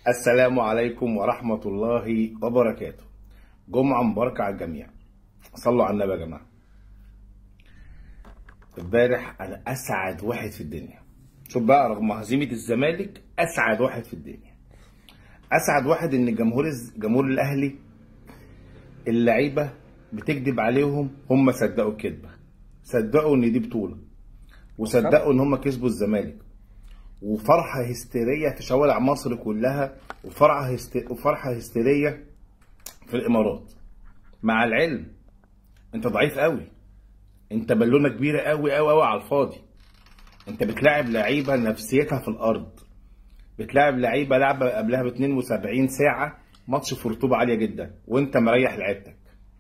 السلام عليكم ورحمة الله وبركاته جمعة مباركة على الجميع صلوا على النبي يا جماعة امبارح أنا أسعد واحد في الدنيا شوف بقى رغم هزيمة الزمالك أسعد واحد في الدنيا أسعد واحد إن جمهور جمهور الأهلي اللعيبة بتكذب عليهم هم صدقوا الكذبة صدقوا إن دي بطولة وصدقوا إن هم كسبوا الزمالك وفرحة هستيرية في شوارع مصر كلها وفرحة هست... وفرحة هستيرية في الإمارات مع العلم أنت ضعيف قوي أنت بالونة كبيرة قوي قوي قوي على الفاضي أنت بتلاعب لعيبة نفسيتها في الأرض بتلاعب لعيبة لعبة قبلها ب 72 ساعة ماتش في رطوبة عالية جدا وأنت مريح لعيبتك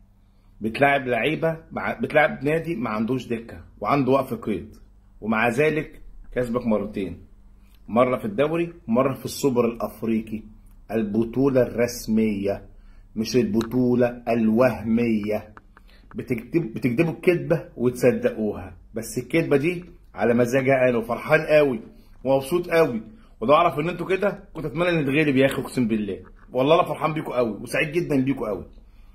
بتلاعب لعيبة مع... بتلاعب نادي ما عندوش دكة وعنده وقف قيد ومع ذلك كسبك مرتين مرة في الدوري ومرة في السوبر الأفريقي البطولة الرسمية مش البطولة الوهمية بتكتب بتكتبوا الكذبة وتصدقوها بس الكذبة دي على مزاجها أنا وفرحان قوي ومبسوط قوي وده أعرف إن أنتوا كده كنت أتمنى إن نتغلب يا أخي أقسم بالله والله أنا فرحان بيكوا قوي وسعيد جدا بيكوا قوي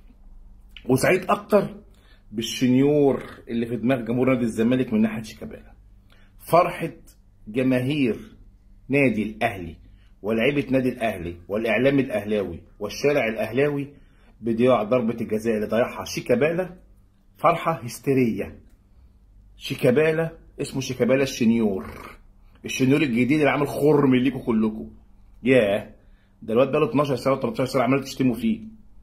وسعيد أكتر بالشنيور اللي في دماغ جمهور نادي الزمالك من ناحية شيكابالا فرحة جماهير نادي الاهلي ولاعيبه نادي الاهلي والاعلام الاهلاوي والشارع الاهلاوي بضياع ضربه الجزاء اللي ضيعها شيكابالا فرحه هستيريه شيكابالا اسمه شيكابالا الشنيور الشنيور الجديد اللي عامل خرم ليكوا كلكم ياه ده الواد بقاله 12 سنه 13 سنه عمال تشتموا فيه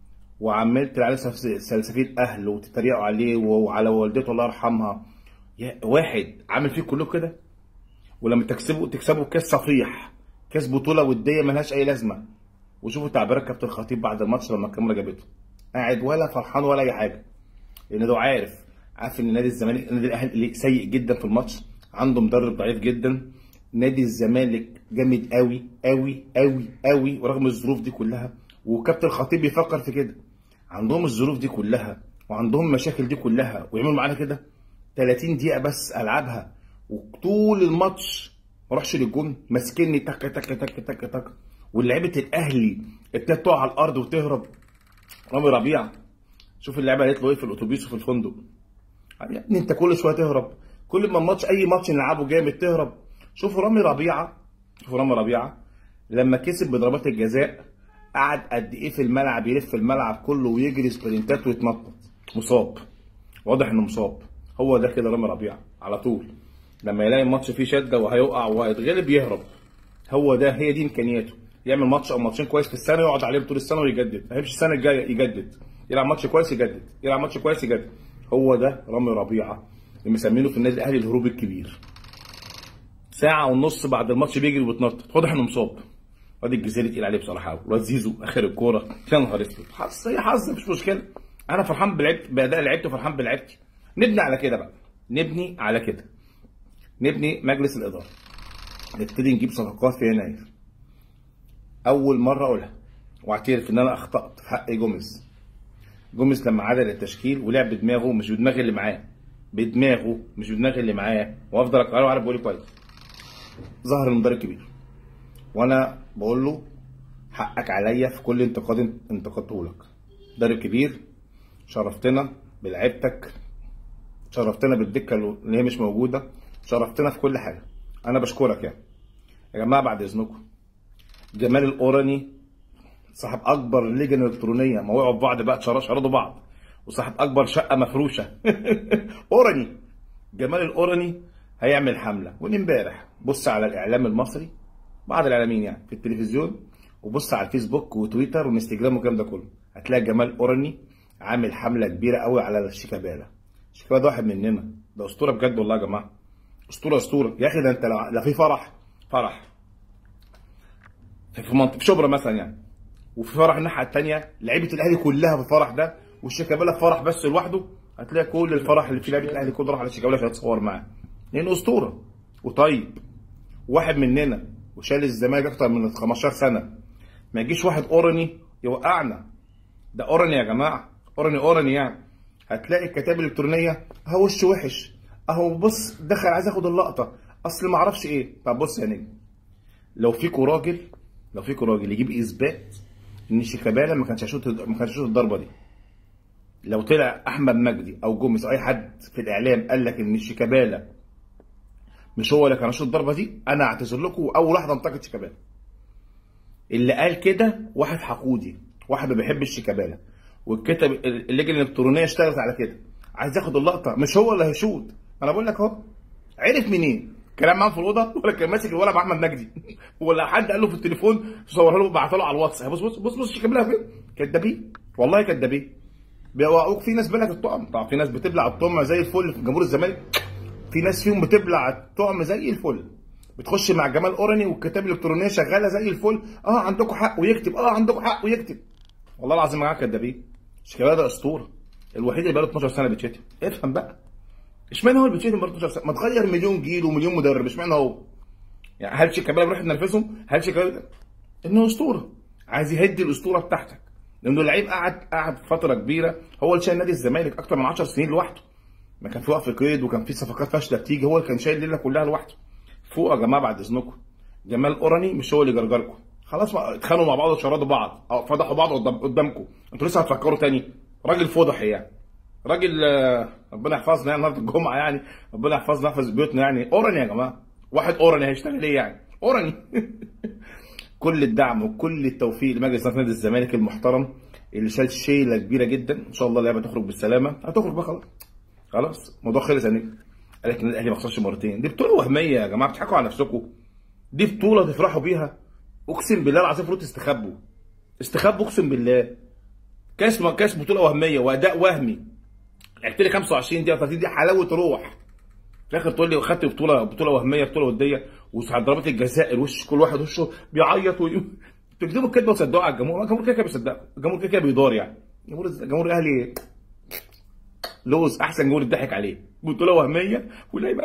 وعمال عليه سلسفيل اهل وتتريقوا عليه وعلى والدته الله يرحمها يا واحد عامل فيه كلكم كده ولما تكسبوا تكسبوا كاس صفيح كاس بطوله وديه ملهاش اي لازمه وشوفوا تعبيرات كابتن الخطيب بعد الماتش لما الكاميرا جابته قاعد ولا فرحان ولا اي حاجه لان ده عارف عارف ان نادي الزمالك نادي الاهلي سيء جدا في الماتش عنده مدرب ضعيف جدا نادي الزمالك جامد قوي قوي قوي قوي ورغم الظروف دي كلها وكابتن الخطيب بيفكر في كده عندهم الظروف دي كلها وعندهم المشاكل دي كلها ويعملوا معانا كده 30 دقيقه بس العبها وطول الماتش ما اروحش للجون ماسكني تك تك تك تك تك واللعيبه الاهلي ابتدت تقع على الارض وتهرب رامي ربيعه شوف اللعيبه قالت له ايه في الاتوبيس وفي الفندق يا ابني انت كل شويه تهرب كل ما الماتش اي ماتش نلعبه جامد تهرب شوفوا رامي ربيعه شوفوا رامي ربيعه لما كسب بضربات الجزاء قعد قد ايه في الملعب يلف في الملعب كله ويجري سبرنتات ويتنطط مصاب واضح انه مصاب هو ده كده رامي ربيعه على طول لما يلاقي الماتش فيه شده وهيقع وهيتغلب يهرب هو ده هي دي امكانياته يعمل ماتش او ماتشين كويس في السنه يقعد عليهم طول السنه ويجدد ما يمشي السنه الجايه يجدد يلعب ماتش كويس يجدد يلعب ماتش كويس يجدد هو ده رامي ربيعه اللي مسمينه في النادي الاهلي الهروب الكبير ساعه ونص بعد الماتش بيجري وبيتنطط واضح انه مصاب وادي الجزيري تقيل عليه بصراحه والواد زيزو اخر الكوره يا نهار اسود حظ هي حظ مش مشكله انا فرحان بلعبت باداء لعبتي وفرحان بلعبتي نبني على كده بقى نبني على كده نبني مجلس الاداره نبتدي نجيب صفقات في يناير اول مره اقولها واعترف ان انا اخطات في حق جوميز جوميز لما عدل التشكيل ولعب بدماغه مش بدماغ اللي معاه بدماغه مش بدماغ اللي معاه وافضل اقراه وعارف بقول كويس ظهر المدرب الكبير وانا بقول له حقك عليا في كل انتقاد انتقدته لك مدرب كبير شرفتنا بلعبتك شرفتنا بالدكه اللي هي مش موجوده شرفتنا في كل حاجه انا بشكرك يعني يا جماعه بعد اذنكم جمال الاوراني صاحب اكبر لجنه الكترونيه ما وقعوا في بعض بقى شردوا بعض وصاحب اكبر شقه مفروشه اوراني جمال الاوراني هيعمل حمله وامبارح بص على الاعلام المصري بعض الاعلاميين يعني في التلفزيون وبص على الفيسبوك وتويتر وانستجرام والكلام ده كله هتلاقي جمال اوراني عامل حمله كبيره قوي على الشيكابالا شيكابالا ده واحد مننا ده اسطوره بجد والله يا جماعه اسطوره اسطوره يا اخي ده انت لا في فرح فرح في منطقه في شبرا مثلا يعني وفي فرح الناحيه الثانيه لعيبه الاهلي كلها في الفرح ده والشيكابالا في فرح بس لوحده هتلاقي كل الفرح اللي فيه لعيبه الاهلي كله راح على شيكابالا عشان يتصور معاه لانه اسطوره وطيب واحد مننا وشال الزمالك اكتر من 15 سنه ما يجيش واحد اورني يوقعنا ده اورني يا جماعه اورني اورني يعني هتلاقي الكتاب الالكترونيه اهو وش وحش اهو بص دخل عايز اخد اللقطه اصل ما اعرفش ايه طب بص يا نجم لو فيكوا راجل لو فيكم راجل يجيب اثبات ان شيكابالا ما كانش هيشوط ما كانش هيشوط الضربه دي لو طلع احمد مجدي او جوميز او اي حد في الاعلام قال لك ان شيكابالا مش هو اللي كان هيشوط الضربه دي انا اعتذر لكم واول واحد انتقد شيكابالا اللي قال كده واحد حقودي واحد ما بيحبش شيكابالا والكتب اللجنه الالكترونيه اشتغلت على كده عايز ياخد اللقطه مش هو اللي هيشوط انا بقول لك اهو عرف منين كلام معاه في الاوضه ولا كان ماسك الولد احمد مجدي ولا حد قال له في التليفون صورها له بعتها له على الواتس بص بص بص بص شيكابالا فين كدابين والله كدابين بيوقعوك في ناس بلعت الطعم طبعا في ناس بتبلع الطعم زي الفل في جمهور الزمالك في ناس فيهم بتبلع الطعم زي الفل بتخش مع جمال اوراني والكتاب الالكترونيه شغاله زي الفل اه عندكم حق ويكتب اه عندكم حق ويكتب والله العظيم معاك كدابين شيكابالا ده اسطوره الوحيد اللي بقاله 12 سنه بيتشتم افهم بقى اشمعنى هو اللي بيتشتم بقاله 12 سنه ما تغير مليون جيل ومليون مدرب اشمعنى هو يعني هل شيكابالا بيروح ينرفزهم هل شيكابالا انه اسطوره عايز يهدي الاسطوره بتاعتك لانه اللعيب قعد قعد فتره كبيره هو اللي شايل نادي الزمالك اكتر من 10 سنين لوحده ما كان في وقف قيد وكان في صفقات فاشله بتيجي هو اللي كان شايل الليله كلها لوحده فوق يا جماعه بعد اذنكم جمال اوراني مش هو اللي جرجركم خلاص ما اتخانقوا مع بعض وشردوا بعض او فضحوا بعض قدام قدامكم انتوا لسه هتفكروا تاني راجل فضح يعني راجل آه، ربنا يحفظنا يعني النهارده الجمعه يعني ربنا يحفظنا يحفظ بيوتنا يعني اوراني يا جماعه واحد اوراني هيشتغل ايه يعني اوراني كل الدعم وكل التوفيق لمجلس اداره نادي الزمالك المحترم اللي شال شيله كبيره جدا ان شاء الله اللعبه تخرج بالسلامه هتخرج بقى خلاص خلاص الموضوع خلص يا نجم قال لك النادي الاهلي ما خسرش مرتين دي بطوله وهميه يا جماعه بتضحكوا على نفسكم دي بطوله تفرحوا بيها اقسم بالله العظيم المفروض تستخبوا استخبوا اقسم بالله كاس كاس بطوله وهميه واداء وهمي لعبت لي 25 دقيقه 30 دقيقه حلاوه روح في الاخر تقول لي خدت بطوله بطوله وهميه بطوله وديه وساعة ضربات الجزاء الوش كل واحد وشه بيعيط وي... تكتبوا الكلمه وتصدقوا على الجمهور الجمهور كده كده بيصدقوا الجمهور كده كده بيدار يعني جمهور جمهور الاهلي لوز احسن جمهور اتضحك عليه بطوله وهميه واللعيبه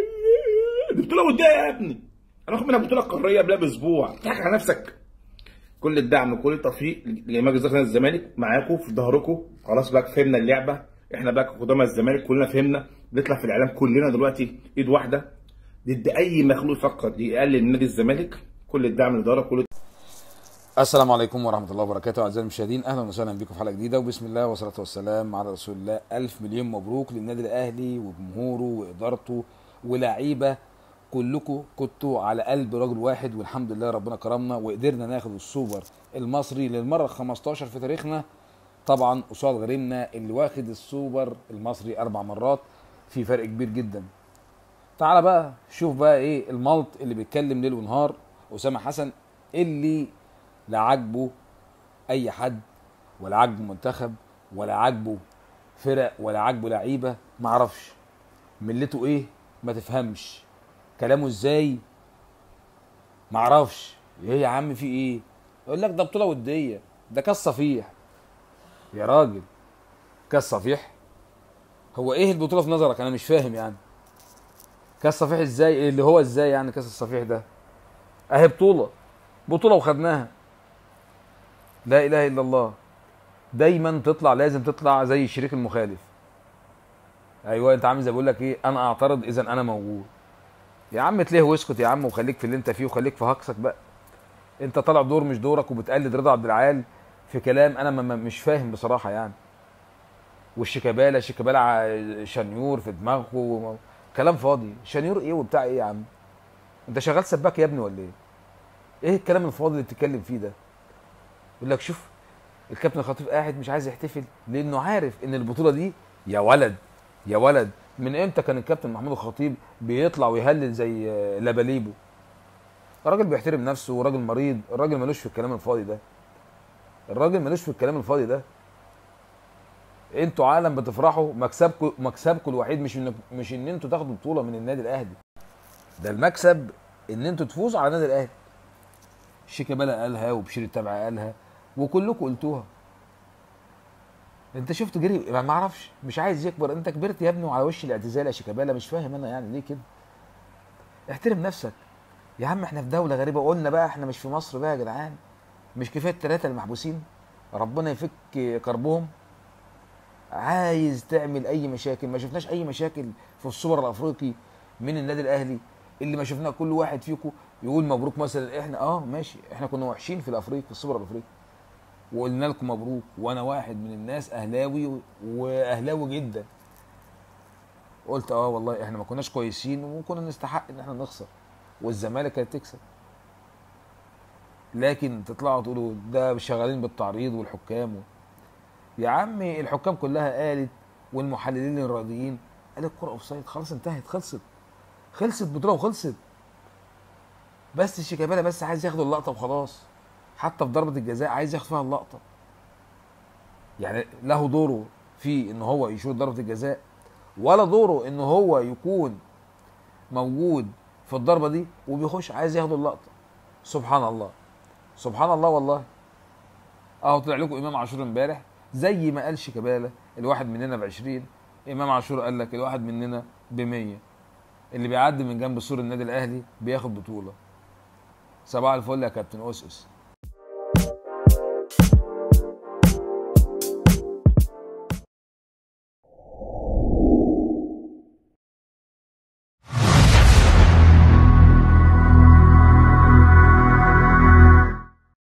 دي بطوله وديه يا ابني هناخد منها بطوله قاريه قبلها باسبوع تضحك على نفسك كل الدعم وكل التوفيق لمجلس اداره نادي الزمالك معاكم في ظهركم خلاص بقى فهمنا اللعبه احنا بقى قدامى الزمالك كلنا فهمنا بنطلع في الاعلام كلنا دلوقتي ايد واحده ضد اي مخلوق يفكر يقلل من نادي الزمالك كل الدعم للاداره كل السلام عليكم ورحمة الله وبركاته أعزائي المشاهدين أهلا وسهلا بكم في حلقة جديدة وبسم الله والصلاة والسلام على رسول الله ألف مليون مبروك للنادي الأهلي وجمهوره وإدارته ولاعيبة كلكم كنتوا على قلب رجل واحد والحمد لله ربنا كرمنا وقدرنا ناخد السوبر المصري للمرة ال 15 في تاريخنا طبعا قصاد غريمنا اللي واخد السوبر المصري أربع مرات في فرق كبير جدا تعالى بقى شوف بقى ايه الملط اللي بيتكلم ليل ونهار اسامه حسن اللي لا عاجبه اي حد ولا عاجبه منتخب ولا عاجبه فرق ولا عاجبه لعيبه معرفش ملته ايه ما تفهمش كلامه ازاي معرفش ايه يا عم في ايه يقول لك ده بطوله وديه ده كاس صفيح يا راجل كاس صفيح هو ايه البطوله في نظرك انا مش فاهم يعني كاس صفيح ازاي اللي هو ازاي يعني كاس الصفيح ده اهي بطوله بطوله وخدناها لا اله الا الله دايما تطلع لازم تطلع زي الشريك المخالف ايوه انت عامل زي بقول لك ايه انا اعترض اذا انا موجود يا عم تليه واسكت يا عم وخليك في اللي انت فيه وخليك في هكسك بقى انت طالع دور مش دورك وبتقلد رضا عبد العال في كلام انا م- م- مش فاهم بصراحه يعني والشيكابالا شيكابالا ع- شنيور في دماغه وم- كلام فاضي شنيور ايه وبتاع ايه يا عم انت شغال سباك يا ابني ولا ايه ايه الكلام الفاضي اللي بتتكلم فيه ده يقول لك شوف الكابتن الخطيب قاعد مش عايز يحتفل لانه عارف ان البطوله دي يا ولد يا ولد من امتى كان الكابتن محمود الخطيب بيطلع ويهلل زي آه، لباليبو الراجل بيحترم نفسه وراجل مريض الراجل ملوش في الكلام الفاضي ده الراجل ملوش في الكلام الفاضي ده انتوا عالم بتفرحوا مكسبكم مكسبكم الوحيد مش ان مش ان انتوا تاخدوا بطوله من النادي الاهلي ده المكسب ان انتوا تفوزوا على النادي الاهلي شيكابالا قالها وبشير التبع قالها وكلكم قلتوها انت شفت جري ما اعرفش مش عايز يكبر انت كبرت يا ابني وعلى وش الاعتزال يا شيكابالا مش فاهم انا يعني ليه كده احترم نفسك يا عم احنا في دوله غريبه قلنا بقى احنا مش في مصر بقى يا جدعان مش كفايه الثلاثه المحبوسين ربنا يفك كربهم عايز تعمل اي مشاكل ما شفناش اي مشاكل في السوبر الافريقي من النادي الاهلي اللي ما شفناه كل واحد فيكم يقول مبروك مثلا احنا اه ماشي احنا كنا وحشين في الافريقي في السوبر الافريقي وقلنا لكم مبروك وانا واحد من الناس اهلاوي و- واهلاوي جدا قلت اه والله احنا ما كناش كويسين وكنا نستحق ان احنا نخسر والزمالك كانت تكسب لكن تطلعوا تقولوا ده شغالين بالتعريض والحكام و... يا عمي الحكام كلها قالت والمحللين الرياضيين قال الكرة اوف سايد خلاص انتهت خلصت خلصت بطولة وخلصت بس شيكابالا بس عايز ياخد اللقطة وخلاص حتى في ضربة الجزاء عايز ياخد فيها اللقطة يعني له دوره في ان هو يشوط ضربة الجزاء ولا دوره ان هو يكون موجود في الضربة دي وبيخش عايز ياخد اللقطة سبحان الله سبحان الله والله اهو طلع لكم امام عاشور امبارح زي ما قال شيكابالا الواحد مننا ب 20 امام عاشور قال لك الواحد مننا ب 100 اللي بيعدي من جنب سور النادي الاهلي بياخد بطوله صباح الفل يا كابتن اسس